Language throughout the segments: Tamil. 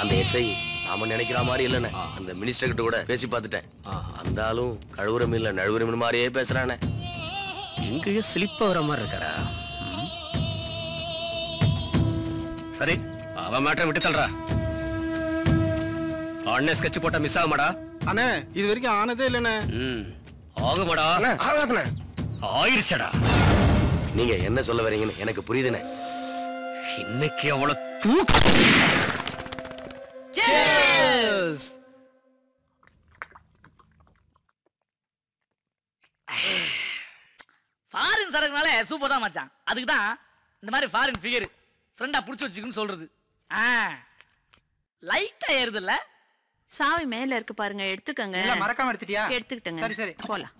அந்த எஸ்ஐ நாம நினைக்கிற மாதிரி இல்லைண்ணே அந்த மினிஸ்டர் கிட்ட கூட பேசி பார்த்துட்டேன் அந்த ஆளும் கழுவுற மீன்ல நழுவுற மீன் மாதிரியே பேசுறானே எங்கேயோ ஸ்லிப் வர மாதிரி இருக்காரா ம். சரி அவன் மேட்டரை விட்டு தள்ளுறா அண்ணே ஸ்கெட்ச் போட்டா மிஸ் ஆகுமாடா அண்ணே இது வரைக்கும் ஆனதே இல்லைண்ணே ம் ஆகுமாடா ஆகாதுண்ணே ஆயிருச்சடா நீங்க என்ன சொல்ல வரீங்கன்னு எனக்கு புரியுதுண்ணே இன்னைக்கு அவ்வளவு தூக்கு ஃபாரின் சரக்குனால சூப்பர் தான் மச்சான் அதுக்கு தான் இந்த மாதிரி ஃபாரின் ஃபிகர் ஃப்ரெண்டா புடிச்சு வச்சுக்கணும்னு சொல்றது ஆ லைட்டா ஏறுதுல்ல சாவி மேல இருக்கு பாருங்க எடுத்துக்கங்க இல்ல மறக்காம எடுத்துட்டியா எடுத்துக்கிட்டங்க சரி சரி போலாம்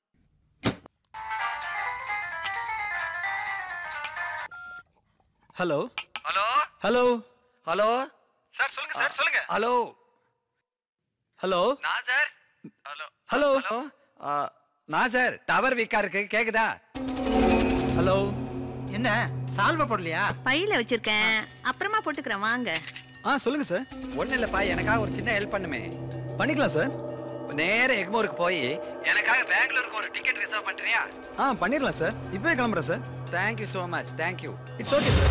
hello hello hello hello sir சொல்லுங்க சார் சொல்லுங்க ஹலோ ஹலோ நான் சார் ஹலோ ஹலோ ஹலோ நான் சார் டவர் வீக்கா இருக்கு கேக்குதா ஹலோ என்ன சால்வ போடலையா பையில வச்சிருக்கேன் அப்புறமா போட்டுக்கிறேன் வாங்க ஆ சொல்லுங்க சார் ஒண்ணு இல்லப்பா எனக்காக ஒரு சின்ன ஹெல்ப் பண்ணுமே பண்ணிக்கலாம் சார் நேர எக்மோருக்கு போய் எனக்காக பெங்களூருக்கு ஒரு டிக்கெட் ரிசர்வ் பண்றியா ஆ பண்ணிடலாம் சார் இப்பவே கிளம்புறேன் sir thank you so much thank you it's okay sir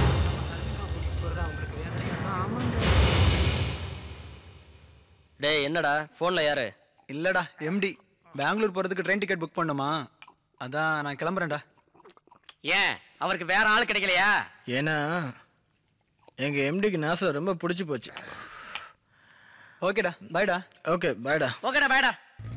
டேய் என்னடா போன்ல யாரு இல்லடா எம்டி பெங்களூர் போறதுக்கு ட்ரெயின் டிக்கெட் புக் பண்ணுமா அதான் நான் கிளம்புறேன்டா ஏன் அவருக்கு வேற ஆள் கிடைக்கலையா ஏன்னா எங்க எம்டிக்கு நாசில் ரொம்ப பிடிச்சி போச்சு ஓகேடா பாய்டா ஓகே பாய்டா ஓகேடா பேடா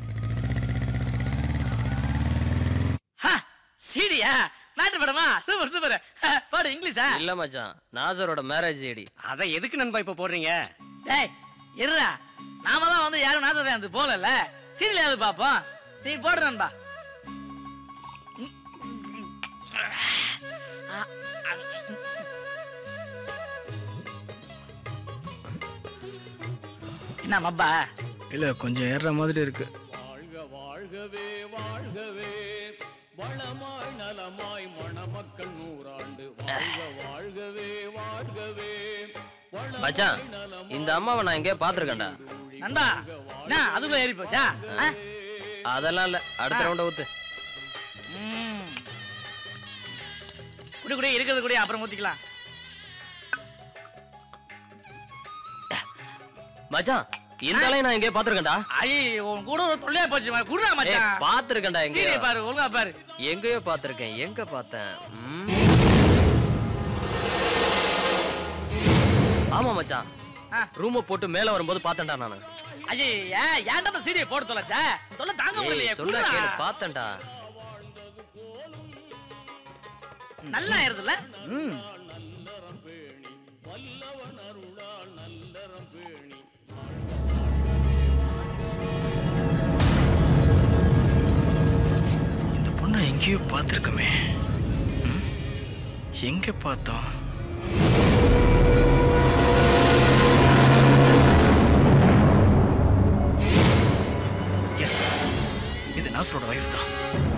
சீடியா நாட்டு படமா சூப்பர் சூப்பர் பாடு இங்கிலீஷா இல்ல மச்சான் நாசரோட மேரேஜ் ஐடி அத எதுக்கு நண்பா இப்ப போடுறீங்க டேய் இருடா நாம தான் வந்து யாரும் நாசம் வந்து போகல சீரியலாவது பாப்போம் நீ போடு நண்பா என்ன மப்பா இல்ல கொஞ்சம் ஏறுற மாதிரி இருக்கு மச்சான் இந்த அம்மாவை நான் எங்கேயோ பாத்திருக்கேன்டா நண்பா என்ன அதுக்குள்ள ஏறி போச்சா ஆ? அதெல்லாம் இல்ல அடுத்த ரவுண்ட ஊத்து ம். குடி குடி இருக்கிறது குடி அப்புறம் ஊத்திக்கலாம் மச்சான் இந்த ஆளையும் நான் எங்கேயோ பாத்திருக்கேன்டா ஐயோ உன் கூட ஒரு தொல்லையா போச்சு ம- குடுறா ஏய், மச்சான் பாத்திருக்கேன்டா சீரிய எங்கேயோ பாரு ஒழுங்கா பாரு எங்கேயோ பாத்திருக்கேன் எங்க பார்த்தேன் ம். ஆமா மச்சான் ஆ. ரூம போட்டு மேல வரும்போது பார்த்தேன்டா நானு ஐயே ஏன்டா இந்த சீரிய போட்டு தொலைச்சா தொல்லை தாங்க முடியலையே ஏய் சொன்னா குடுறா. கேளு பார்த்தேன்டா நல்லா ஏறுதுல்ல இந்த பொண்ணை எங்கேயோ பார்த்துருக்கோமே ம்? எங்க பார்த்தோம் எஸ் இது நாசரோட ஒய்ஃப் தான்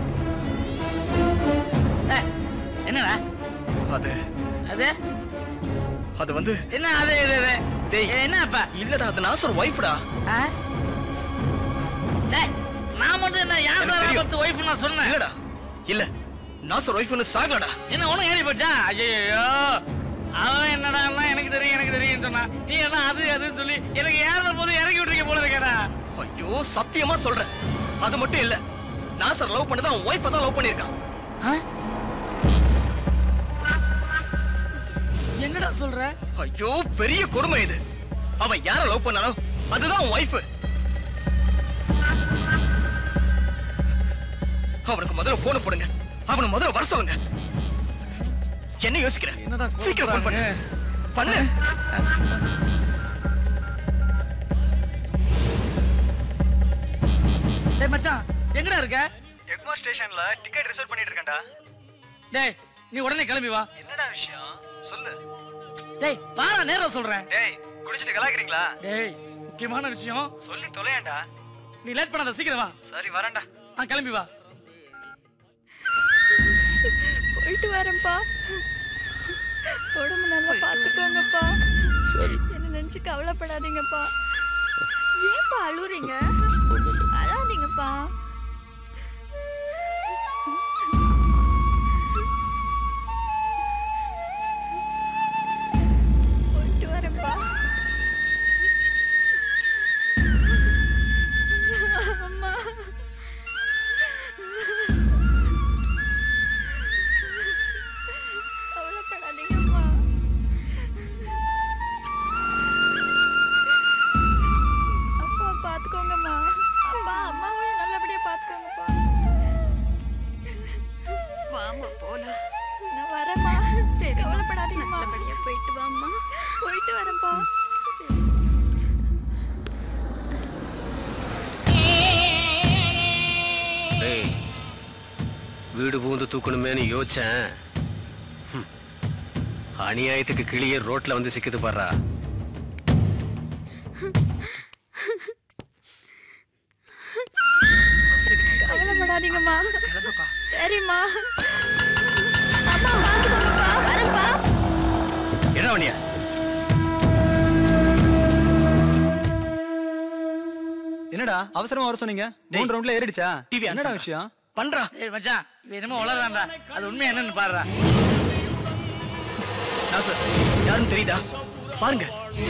ஏய், என்னடா அது அது அது வந்து என்ன அது இது இது? டேய். ஏய், என்ன அப்ப இல்லடா அது நாசர் ஒய்ஃப்டா ஆ? டேய், நான் மட்டும் என்ன யாசா எனக்கு தெரியும். பத்து ஒய்ஃப் நான் சொன்னேன் இல்லடா இல்ல நாசர் ஒய்ஃப்னு சாகலடா என்ன ஒண்ணும் ஏறி போச்சா ஐயோ அவன் என்னடா எனக்கு தெரியும் எனக்கு தெரியும் சொன்னா நீ எல்லாம் அது அதுன்னு சொல்லி எனக்கு ஏறுற போது இறக்கி விட்டுருக்க போல இருக்கடா ஐயோ சத்தியமா சொல்றேன் அது மட்டும் இல்ல நாசர் லவ் பண்ணது அவன் ஒய்ஃபை தான் லவ் பண்ணியிருக்கான் என்னடா சொல்ற ஐயோ பெரிய கொடுமை இது அவன் யார லவ் பண்ணானோ அதுதான் அவன் ஒய்ஃப் அவனுக்கு முதல்ல போன் போடுங்க அவனை முதல்ல வர சொல்லுங்க என்ன யோசிக்கிற என்னடா சீக்கிரம் phone பண்ணு பண்ணு டேய் மச்சான் எங்கடா இருக்க எக்மோ ஸ்டேஷன்ல டிக்கெட் ரிசர்வ் பண்ணிட்டு இருக்கேன்டா டேய் நீ உடனே கிளம்பி வா என்னடா விஷயம் சொல்லு டேய் வாடா நேரா சொல்றேன் டேய் குடிச்சிட்டு கலாக்குறீங்களா டேய் முக்கியமான விஷயம் சொல்லி தொலையாண்டா நீ லேட் பண்ணாத சீக்கிரம் வா சரி வரேன்டா ஆ கிளம்பி வா போயிட்டு வரேன்ப்பா உடம்பு நல்லா பார்த்துக்கோங்கப்பா சரி என்ன நினைச்சு நினைச்சு கவலைப்படாதீங்கப்பா ஏன்பா அழுறீங்க அழாதீங்கப்பா போயிட்டு வரேன்ப்பா அம்மா கவலைப்படாதீங்கம்மா அப்பா பாத்துக்கோங்கம்மா அப்பா அம்மாவையும் நல்லபடியா பாத்துக்கோங்கப்பா வாமா போலாம் நான் வரேம்மா கவலைப்படாதீங்கம்மா நல்லபடியா போயிட்டு வாம்மா போயிட்டு வரேன்ப்பா டேய் வீடு பூந்து தூக்கணுமேனு யோசிச்சேன் ஹம். அநியாயத்துக்கு கிளியே ரோட்ல வந்து சிக்குது பாடுறா கவலைப்படாதீங்கம்மா சரிம்மா அம்மா பாத்துக்கோங்கப்பா வரேன்ப்பா என்ன வண்டியா என்னடா அவசரமா வர சொன்னீங்க மூணு ரவுண்ட்ல ஏறிடுச்சா TV on என்னடா பண்றா. விஷயம் பண்றா ஏய் மச்சான் இவன் என்னமோ உளறான்டா அது உண்மை என்னன்னு பாடுறா நாசர் யாருன்னு தெரியுதா பாருங்க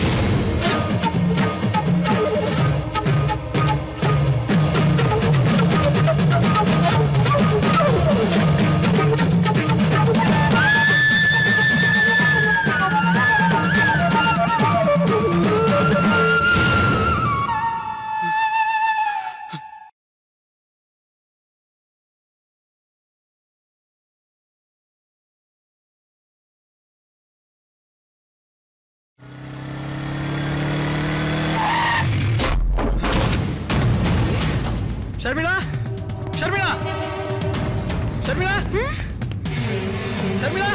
ஷர்மிளா ஷர்மிளா ஷர்மிளா ஷர்மிளா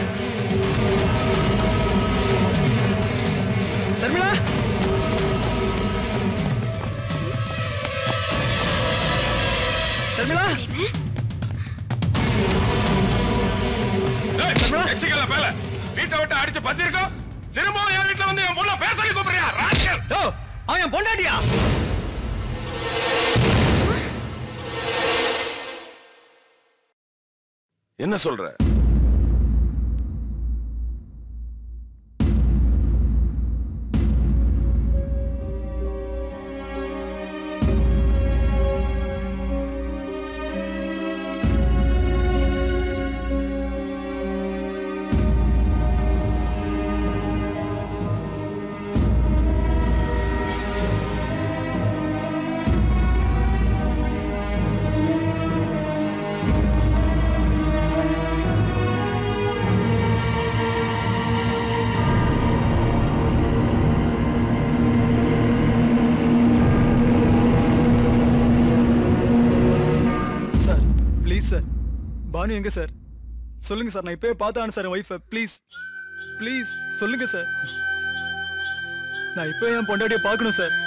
ஷர்மிளா ஷர்மிளா எச்சிக்கல மேல வீட்டை விட்டு அடிச்சு பத்திருக்கோம் திரும்பவும் என் வீட்டுல வந்து என் பொண்ணை பேச சொல்லி கூப்பிடுறியா ராஸ்கல் ஓ அவன் என் பொண்டாட்டியா என்ன சொல்ற சார் ப்ளீஸ் சார் பானு எங்க சார் சொல்லுங்க சார் நான் இப்பவே பார்த்தானு சார் ஒய்ஃபை ப்ளீஸ் ப்ளீஸ் சொல்லுங்க சார் நான் இப்போ என் பொண்டாட்டியை பார்க்கணும் சார்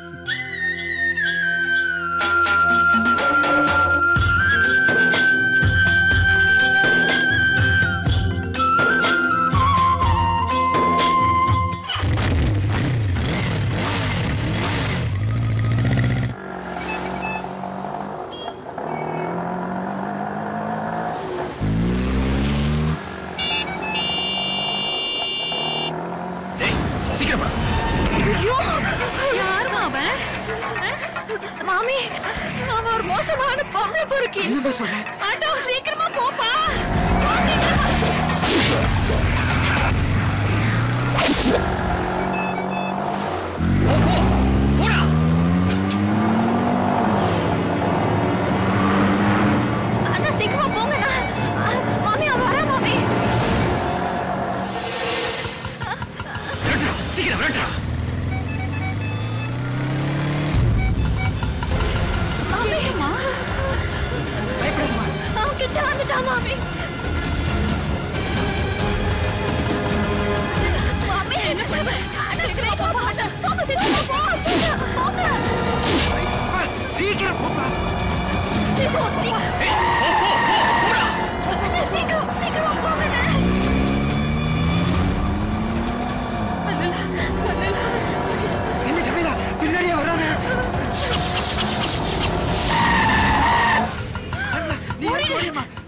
டேய் சீக்கிரம் போடா ஐயோ யாருமா அவன் அஹ்? மாமி அவன் ஒரு மோசமான பொம்பளை பொறுக்கி என்ன சொல்ற ஆட்டோ சீக்கிரமா போப்பா போ சீக்கிரமா போடா அண்ணா சீக்கிரமா போங்கண்ணா அஹ், மாமி அவன் வரா மாமி விரட்டுடா சீக்கிரம் விரட்டுடா மாமி அவன் கிட்ட வந்துட்டான் மாமி மாமி என்ன பண்ண சீக்கிரமா போ அண்ணா போங்க சீக்கிரமா போ போங்க சீக்கிரம் போப்பா சீக்கிரம் போங்க அண்ணா, சீக்கிரம் சீக்கிரம் போங்க அண்ணா. அண்ணா, அண்ணா, மாரியம்மா